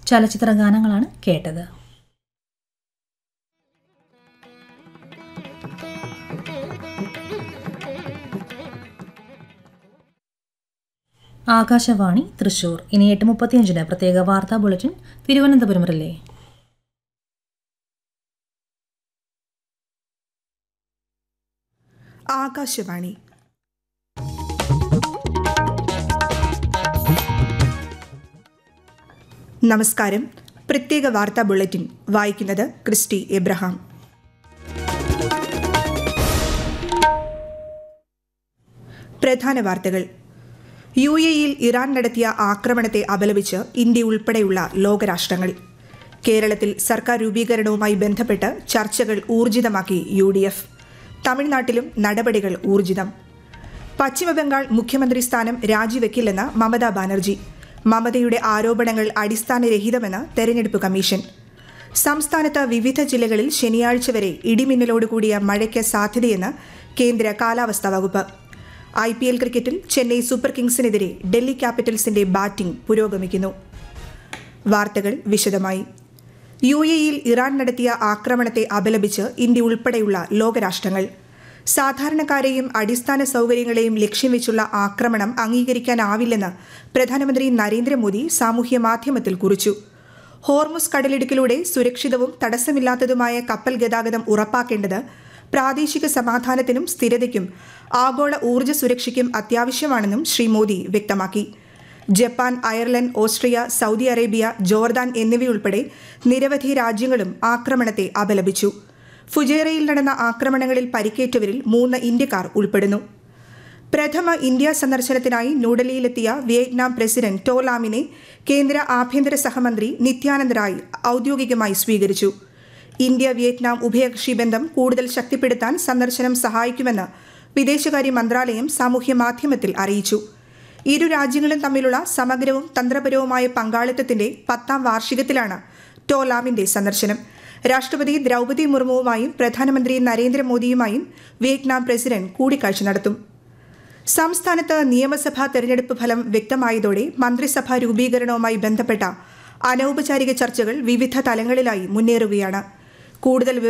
ചലച്ചിത്ര ഗാനങ്ങളാണ് കേട്ടത് ആകാശവാണി തൃശൂർ ഇനി എട്ട് മുപ്പത്തിയഞ്ചിന് പ്രത്യേക വാർത്താ ബുള്ളറ്റിൻ തിരുവനന്തപുരം റിലേ ആകാശവാണി നമസ്കാരം പ്രത്യേക വാർത്താ ബുള്ളറ്റിൻ വായിക്കുന്നത് ക്രിസ്റ്റി എബ്രഹാം പ്രധാന വാർത്തകൾ യു എയിൽ ഇറാൻ നടത്തിയ ആക്രമണത്തെ അപലപിച്ച് ഇന്ത്യ ഉൾപ്പെടെയുള്ള ലോകരാഷ്ട്രങ്ങൾ കേരളത്തിൽ സർക്കാർ രൂപീകരണവുമായി ബന്ധപ്പെട്ട് ചർച്ചകൾ ഊർജിതമാക്കി യു ഡി എഫ് തമിഴ്നാട്ടിലും നടപടികൾ ഊർജിതം പശ്ചിമബംഗാൾ മുഖ്യമന്ത്രി സ്ഥാനം രാജിവെക്കില്ലെന്ന് മമതാ ബാനർജി മമതയുടെ ആരോപണങ്ങൾ അടിസ്ഥാനരഹിതമെന്ന് തെരഞ്ഞെടുപ്പ് കമ്മീഷൻ സംസ്ഥാനത്ത് വിവിധ ജില്ലകളിൽ ശനിയാഴ്ച വരെ ഇടിമിന്നലോടുകൂടിയ മഴയ്ക്ക് സാധ്യതയെന്ന് കേന്ദ്ര കാലാവസ്ഥാ വകുപ്പ് ഐ പി എൽ ക്രിക്കറ്റിൽ ചെന്നൈ സൂപ്പർ കിങ്സിനെതിരെ ഡൽഹി ക്യാപിറ്റൽസിന്റെ ബാറ്റിംഗ് പുരോഗമിക്കുന്നു വാർത്തകൾ വിശദമായി യു എയിൽ ഇറാൻ നടത്തിയ ആക്രമണത്തെ അപലപിച്ച് ഇന്ത്യ ഉൾപ്പെടെയുള്ള ലോകരാഷ്ട്രങ്ങൾ സാധാരണക്കാരെയും അടിസ്ഥാന സൗകര്യങ്ങളെയും ലക്ഷ്യം വെച്ചുള്ള ആക്രമണം അംഗീകരിക്കാനാവില്ലെന്ന് പ്രധാനമന്ത്രി നരേന്ദ്രമോദി സാമൂഹ്യ മാധ്യമത്തിൽ കുറിച്ചു ഹോർമുസ് കടലിടുക്കിലൂടെ സുരക്ഷിതവും തടസ്സമില്ലാത്തതുമായ കപ്പൽ ഗതാഗതം ഉറപ്പാക്കേണ്ടത് പ്രാദേശിക സമാധാനത്തിനും സ്ഥിരതയ്ക്കും ആഗോള ഊർജ്ജ സുരക്ഷയ്ക്കും അത്യാവശ്യമാണെന്നും ശ്രീ മോദി വ്യക്തമാക്കി Japan Ireland Austria Saudi Arabia Jordan എന്നിവയുൾപ്പെടെ നിരവധി രാജ്യങ്ങളും ആക്രമണത്തെ അപലപിച്ചു ഫുജേറയിൽ നടന്ന ആക്രമണങ്ങളിൽ പരിക്കേറ്റവരിൽ മൂന്ന് ഇന്ത്യക്കാർ ഉൾപ്പെടുന്നു പ്രഥമ ഇന്ത്യ സന്ദർശനത്തിനായി ന്യൂഡൽഹിയിലെത്തിയ വിയറ്റ്നാം പ്രസിഡന്റ് ടോ ലാമിനെ കേന്ദ്ര ആഭ്യന്തര സഹമന്ത്രി നിത്യാനന്ദ് റായ് ഔദ്യോഗികമായി സ്വീകരിച്ചു ഇന്ത്യ വിയറ്റ്നാം ഉഭയകക്ഷി ബന്ധം കൂടുതൽ ശക്തിപ്പെടുത്താൻ സന്ദർശനം സഹായിക്കുമെന്ന് വിദേശകാര്യ മന്ത്രാലയം സാമൂഹ്യ മാധ്യമത്തിൽ അറിയിച്ചു ഇരു രാജ്യങ്ങളും തമ്മിലുള്ള സമഗ്രവും തന്ത്രപരവുമായ പങ്കാളിത്തത്തിന്റെ പത്താം വാർഷികത്തിലാണ് ടോ ലാമിന്റെ സന്ദർശനം രാഷ്ട്രപതി ദ്രൗപതി മുർമുവുമായും പ്രധാനമന്ത്രി നരേന്ദ്രമോദിയുമായും വിയറ്റ്നാം പ്രസിഡന്റ് കൂടിക്കാഴ്ച നടത്തും സംസ്ഥാനത്ത് നിയമസഭാ തെരഞ്ഞെടുപ്പ് ഫലം വ്യക്തമായതോടെ മന്ത്രിസഭാ രൂപീകരണവുമായി ബന്ധപ്പെട്ട അനൌപചാരിക ചർച്ചകൾ വിവിധ തലങ്ങളിലായി മുന്നേറുകയാണ് കൂടുതൽ